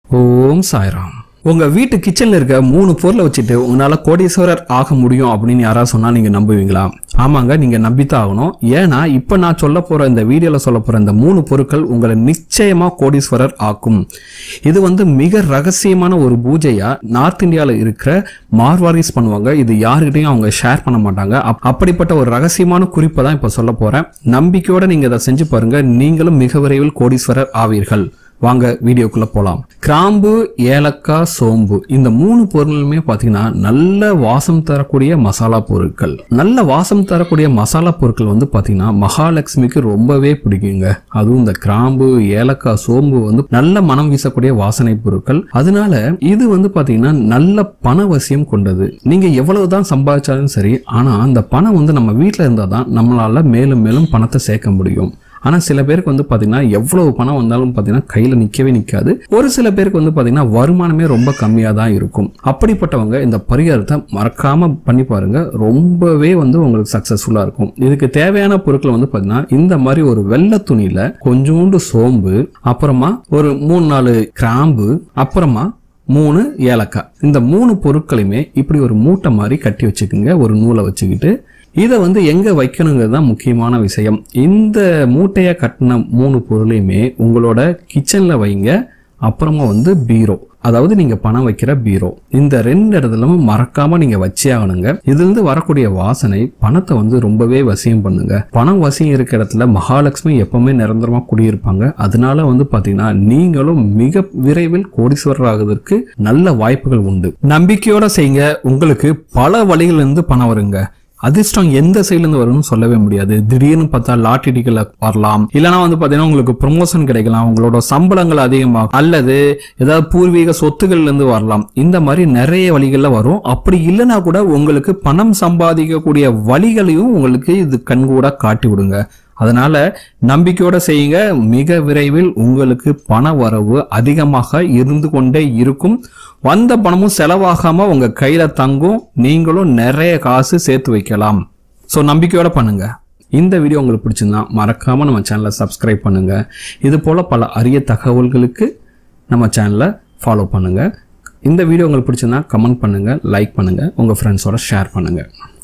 ஓம் சாய்ராம் உங்க வீட்டு கிச்சன்ல இருக்க மூணு பொருளை வச்சுட்டு உங்களால கோடீஸ்வரர் ஆக முடியும் அப்படின்னு யாராவது சொன்னா நீங்க நம்புவீங்களா ஆமாங்க நீங்க நம்பித்தான் ஆகணும் ஏன்னா இப்ப நான் சொல்ல போற இந்த வீடியோல சொல்ல போற இந்த மூணு பொருட்கள் உங்களை நிச்சயமா கோடீஸ்வரர் ஆக்கும் இது வந்து மிக ரகசியமான ஒரு பூஜையா நார்த் இந்தியால இருக்கிற மார்வாரிஸ் பண்ணுவாங்க இது யாருக்கிட்டையும் அவங்க ஷேர் பண்ண மாட்டாங்க அப்- அப்படிப்பட்ட ஒரு ரகசியமான குறிப்பை தான் இப்ப சொல்ல போறேன் நம்பிக்கையோட நீங்க இதை செஞ்சு பாருங்க நீங்களும் மிக விரைவில் கோடீஸ்வரர் ஆவீர்கள் வாங்க வீடியோக்குள்ள போலாம் கிராம்பு ஏலக்காய் சோம்பு இந்த மூணு பொருளுமே பாத்தீங்கன்னா நல்ல வாசம் தரக்கூடிய மசாலா பொருட்கள் நல்ல வாசம் தரக்கூடிய மசாலா பொருட்கள் வந்து பாத்தீங்கன்னா மகாலட்சுமிக்கு ரொம்பவே பிடிக்குங்க அதுவும் இந்த கிராம்பு ஏலக்காய் சோம்பு வந்து நல்ல மனம் வீசக்கூடிய வாசனை பொருட்கள் அதனால இது வந்து பாத்தீங்கன்னா நல்ல பணவசியம் கொண்டது நீங்க எவ்வளவுதான் சம்பாதிச்சாலும் சரி ஆனா அந்த பணம் வந்து நம்ம வீட்ல இருந்தாதான் தான் நம்மளால மேலும் மேலும் பணத்தை சேர்க்க முடியும் ஆனால் சில பேருக்கு வந்து பார்த்தீங்கன்னா எவ்வளவு பணம் வந்தாலும் பார்த்தீங்கன்னா கையில் நிற்கவே நிற்காது ஒரு சில பேருக்கு வந்து பார்த்தீங்கன்னா வருமானமே ரொம்ப கம்மியாக தான் இருக்கும் அப்படிப்பட்டவங்க இந்த பரிகாரத்தை மறக்காம பண்ணி பாருங்க ரொம்பவே வந்து உங்களுக்கு சக்ஸஸ்ஃபுல்லாக இருக்கும் இதுக்கு தேவையான பொருட்கள் வந்து பார்த்தீங்கன்னா இந்த மாதிரி ஒரு வெள்ளை துணியில கொஞ்சோண்டு சோம்பு அப்புறமா ஒரு மூணு நாலு கிராம்பு அப்புறமா மூணு ஏலக்காய் இந்த மூணு பொருட்களையுமே இப்படி ஒரு மூட்டை மாதிரி கட்டி வச்சுக்கோங்க ஒரு நூலை வச்சுக்கிட்டு இதை வந்து எங்க வைக்கணுங்கிறது தான் முக்கியமான விஷயம் இந்த மூட்டையை கட்டின மூணு பொருளையுமே உங்களோட கிச்சன்ல வைங்க அப்புறமா வந்து பீரோ அதாவது நீங்க பணம் வைக்கிற பீரோ இந்த ரெண்டு இடத்துலயும் மறக்காம நீங்க வச்சே ஆகணுங்க இதுல இருந்து வரக்கூடிய வாசனை பணத்தை வந்து ரொம்பவே வசியம் பண்ணுங்க பணம் வசியம் இருக்க இடத்துல மகாலட்சுமி எப்பவுமே நிரந்தரமா குடியிருப்பாங்க அதனால வந்து பாத்தீங்கன்னா நீங்களும் மிக விரைவில் கோடீஸ்வரர் ஆகுவதற்கு நல்ல வாய்ப்புகள் உண்டு நம்பிக்கையோட செய்யுங்க உங்களுக்கு பல வழிகள் இருந்து பணம் வருங்க அதிர்ஷ்டம் எந்த சைடுல இருந்து வரும்னு சொல்லவே முடியாது திடீர்னு பார்த்தா லாட்டரி டிக்கெட்ல வரலாம் இல்லைன்னா வந்து பாத்தீங்கன்னா உங்களுக்கு ப்ரொமோஷன் கிடைக்கலாம் உங்களோட சம்பளங்கள் அதிகமாகும் அல்லது ஏதாவது பூர்வீக சொத்துக்கள்ல இருந்து வரலாம் இந்த மாதிரி நிறைய வழிகள்ல வரும் அப்படி இல்லைன்னா கூட உங்களுக்கு பணம் சம்பாதிக்கக்கூடிய வழிகளையும் உங்களுக்கு இது கண்கூட காட்டி விடுங்க அதனால நம்பிக்கையோட செய்யுங்க மிக விரைவில் உங்களுக்கு பண வரவு அதிகமாக இருந்து கொண்டே இருக்கும் வந்த பணமும் செலவாகாம உங்க கையில தங்கும் நீங்களும் நிறைய காசு சேர்த்து வைக்கலாம் ஸோ நம்பிக்கையோட பண்ணுங்க இந்த வீடியோ உங்களுக்கு பிடிச்சிருந்தா மறக்காம நம்ம சேனலை சப்ஸ்கிரைப் பண்ணுங்க இது போல பல அரிய தகவல்களுக்கு நம்ம சேனலை ஃபாலோ பண்ணுங்க இந்த வீடியோ உங்களுக்கு பிடிச்சிருந்தா கமெண்ட் பண்ணுங்க லைக் பண்ணுங்க உங்க ஃப்ரெண்ட்ஸோட ஷேர் பண்ணுங்க